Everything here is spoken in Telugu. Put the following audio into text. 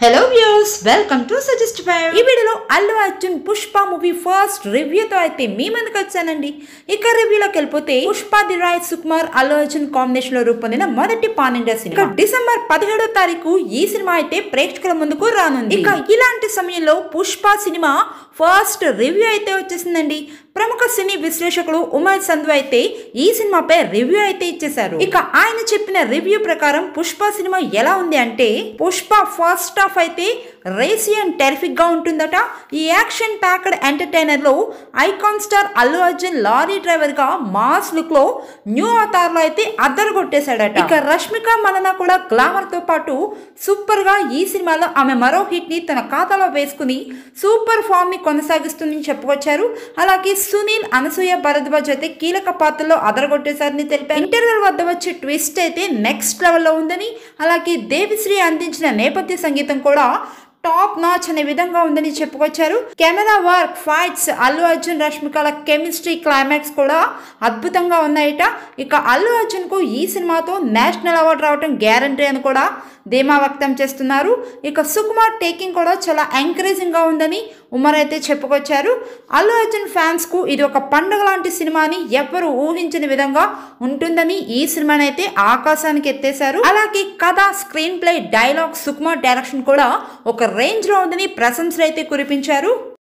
hello views welcome to suggest five ఈ వీడియోలో అల్లు అర్జున్ పుష్ప మూవీ ఫస్ట్ రివ్యూతో అయితే మీ ముందుకు వచ్చానండి ఇక రివ్యూలోకి వెళ్ళిపోతే Pushpa the rise Sukumar Allu Arjun combination లో రూపొందిన మొదటి పాన్ ఇండియా సినిమా ఇక డిసెంబర్ పదిహేడో తారీఖు ఈ సినిమా అయితే ప్రేక్షకుల ముందుకు రానుంది ఇక ఇలాంటి సమయంలో పుష్ప సినిమా ఫస్ట్ రివ్యూ అయితే వచ్చేసిందండి ప్రముఖ సినీ విశ్లేషకుడు ఉమర్ సంధు అయితే ఈ సినిమాపై రివ్యూ అయితే ఇచ్చేశారు ఇక ఆయన చెప్పిన రివ్యూ ప్రకారం పుష్ప సినిమా ఎలా ఉంది అంటే పుష్ప ఫస్ట్ హాఫ్ అయితే రేసీ అండ్ టెరిఫిక్ గా ఉంటుందట ఈ యాక్షన్ ప్యాక్డ్ ఎంటర్టైనర్ లో icon star Allu Arjun lorry driver గా మాస్ లుక్ లో న్యూ అవతార్ లో అయితే అద్దరు కొట్టేశాడట ఇక రష్మిక మలన కూడా గ్లామర్ తో పాటు సూపర్ గా ఈ సినిమాలో ఆమె మరో హిట్ ని తన ఖాతాలో వేసుకుని సూపర్ ఫామ్ ని కొనసాగిస్తుందని చెప్పుకొచ్చారు అలాగే సునీల్ అనసూయ భరద్వాజ్ అయితే కీలక పాత్రలో అదరగొట్టేశారని తెలిపారు ఇంటర్వెల్ వద్ద వచ్చే ట్విస్ట్ అయితే నెక్స్ట్ లెవెల్లో ఉందని అలాగే దేవిశ్రీ అందించిన నేపథ్య సంగీతం కూడా టాప్ నాచ్ అనే విధంగా ఉందని చెప్పుకొచ్చారు camera work fights Allu Arjun రష్మికల కెమిస్ట్రీ క్లైమాక్స్ కూడా అద్భుతంగా ఉన్నాయట ఇక అల్లు అర్జున్ కు ఈ సినిమాతో నేషనల్ అవార్డు రావడం గ్యారంటీ అని కూడా ధీమా వ్యక్తం చేస్తున్నారు ఇక సుకుమార్ టేకింగ్ కూడా చాలా ఎంకరేజింగ్ గా ఉందని ఉమర్ అయితే చెప్పుకొచ్చారు అల్లు అర్జున్ ఫ్యాన్స్ కు ఇది ఒక పండుగ లాంటి సినిమాని ఎవ్వరు ఊహించని విధంగా ఉంటుందని ఈ సినిమాని అయితే ఆకాశానికి ఎత్తేశారు అలాగే కథ screenplay dialogue Sukumar direction కూడా ఒక రేంజ్ లో ఉందని ప్రశంసలు అయితే కురిపించారు